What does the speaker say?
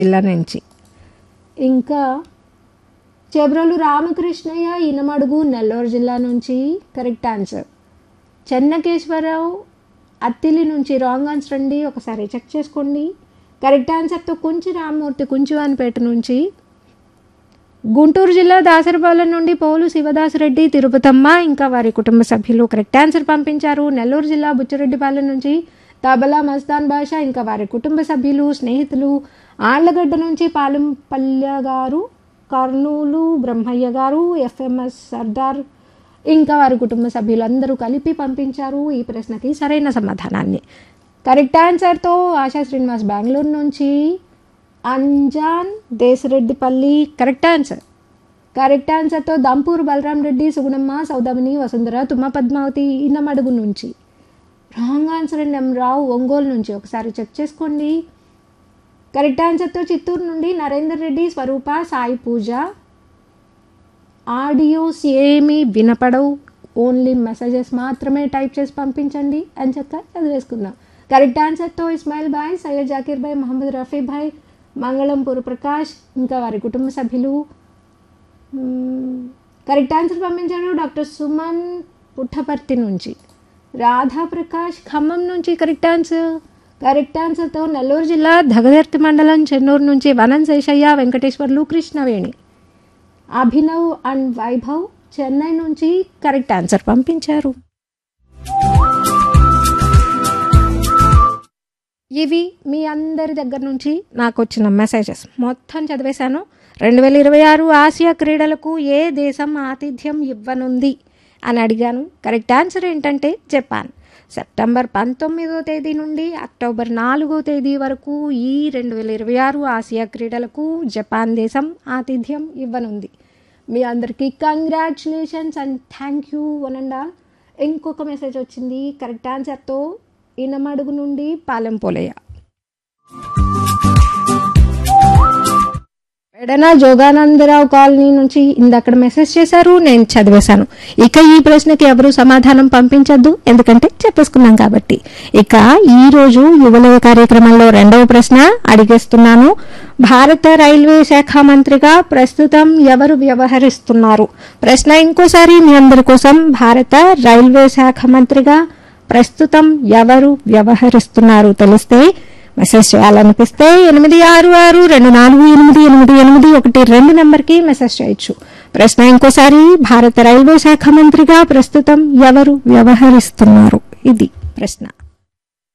జిల్లా నుంచి ఇంకా చెబ్రోలు రామకృష్ణయ్య ఇనమడుగు నెల్లూరు జిల్లా నుంచి కరెక్ట్ ఆన్సర్ చెన్నకేశ్వరరావు అత్తిలి నుంచి రాంగ్ ఆన్సర్ అండి ఒకసారి చెక్ చేసుకోండి కరెక్ట్ ఆన్సర్తో కుంచి రామ్మూర్తి కుంచివానిపేట నుంచి గుంటూరు జిల్లా దాసరపాలెం నుండి పోలు శివదాసరెడ్డి తిరుపతమ్మ ఇంకా వారి కుటుంబ సభ్యులు కరెక్ట్ ఆన్సర్ పంపించారు నెల్లూరు జిల్లా బుచ్చిరెడ్డిపాలెం నుంచి తబలా మస్తాన్ బాషా ఇంకా వారి కుటుంబ సభ్యులు స్నేహితులు ఆళ్లగడ్డ నుంచి పాలెంపల్య గారు కర్నూలు బ్రహ్మయ్య గారు ఎఫ్ఎంఎస్ సర్దార్ ఇంకా వారి కుటుంబ సభ్యులందరూ కలిపి పంపించారు ఈ ప్రశ్నకి సరైన సమాధానాన్ని కరెక్ట్ ఆన్సర్తో ఆశా శ్రీనివాస్ బెంగళూరు నుంచి Anjan Desareddipalli correct answer correct ఆన్సర్తో దంపూర్ బలరాం రెడ్డి సుగుణమ్మ సౌదామిని వసుంధర తుమ్మ పద్మావతి ఇన్నమడుగు నుంచి wrong answer and M Rao Ongole నుంచి ఒకసారి చెక్ చేసుకోండి కరెక్ట్ ఆన్సర్తో చిత్తూరు నుండి నరేందర్ రెడ్డి స్వరూప సాయి పూజ ఆడియోస్ ఏమీ వినపడవు ఓన్లీ మెసేజెస్ మాత్రమే టైప్ చేసి పంపించండి అని చెప్తా చదివేసుకుందాం కరెక్ట్ ఆన్సర్తో ఇస్మాయిల్ భాయ్ సయ్యద్ జాకీర్ భాయ్ మహమ్మద్ రఫీ భాయ్ మంగళంపూర్ ప్రకాష్ ఇంకా వారి కుటుంబ సభ్యులు మ్మ్, కరెక్ట్ ఆన్సర్ పంపించారు డాక్టర్ సుమన్ పుట్టపర్తి నుంచి రాధా ప్రకాష్ ఖమ్మం నుంచి కరెక్ట్ ఆన్సర్ కరెక్ట్ ఆన్సర్తో నెల్లూరు జిల్లా దగదర్తి మండలం చెన్నూరు నుంచి వనం శేషయ్య వెంకటేశ్వర్లు కృష్ణవేణి అభినవ్ అండ్ వైభవ్ చెన్నై నుంచి కరెక్ట్ ఆన్సర్ పంపించారు ఇవి మీ అందరి దగ్గర నుంచి నాకు వచ్చిన మెసేజెస్ మొత్తం చదివేశాను రెండు వేల ఇరవై ఆరు ఆసియా క్రీడలకు ఏ దేశం ఆతిథ్యం ఇవ్వనుంది అని అడిగాను కరెక్ట్ ఆన్సర్ ఏంటంటే జపాన్ సెప్టెంబర్ పంతొమ్మిదో తేదీ నుండి అక్టోబర్ నాలుగో తేదీ వరకు ఈ రెండు వేల ఇరవై ఆరు ఆసియా క్రీడలకు జపాన్ దేశం ఆతిథ్యం ఇవ్వనుంది మీ అందరికీ congratulations and thank you one and all ఇంకొక మెసేజ్ వచ్చింది కరెక్ట్ ఆన్సర్తో ఇనమడుగు నుండి పాలెం పోలయ్య ఎడన జోగానందరావు కాలనీ నుంచి ఇందక్కడ మెసేజ్ చేశారు నేను చదివేశాను ఇక ఈ ప్రశ్నకి ఎవరు సమాధానం పంపించద్దు ఎందుకంటే చెప్పేసుకున్నాం కాబట్టి ఇక ఈ రోజు యువలయ కార్యక్రమంలో రెండవ ప్రశ్న అడిగేస్తున్నాను భారత రైల్వే శాఖ మంత్రిగా ప్రస్తుతం ఎవరు వ్యవహరిస్తున్నారు ప్రశ్న ఇంకోసారి మీ అందరి కోసం భారత రైల్వే శాఖ మంత్రిగా ప్రస్తుతం ఎవరు వ్యవహరిస్తున్నారు తెలిస్తే మెసేజ్ చేయాలనిపిస్తే ఎనిమిది ఆరు ఆరు రెండు నాలుగు ఎనిమిది ఎనిమిది ఎనిమిది ఒకటి రెండు నెంబర్కి మెసేజ్ చేయొచ్చు ప్రశ్న ఇంకోసారి భారత రైల్వే శాఖ మంత్రిగా ప్రస్తుతం ఎవరు వ్యవహరిస్తున్నారు ఇది ప్రశ్న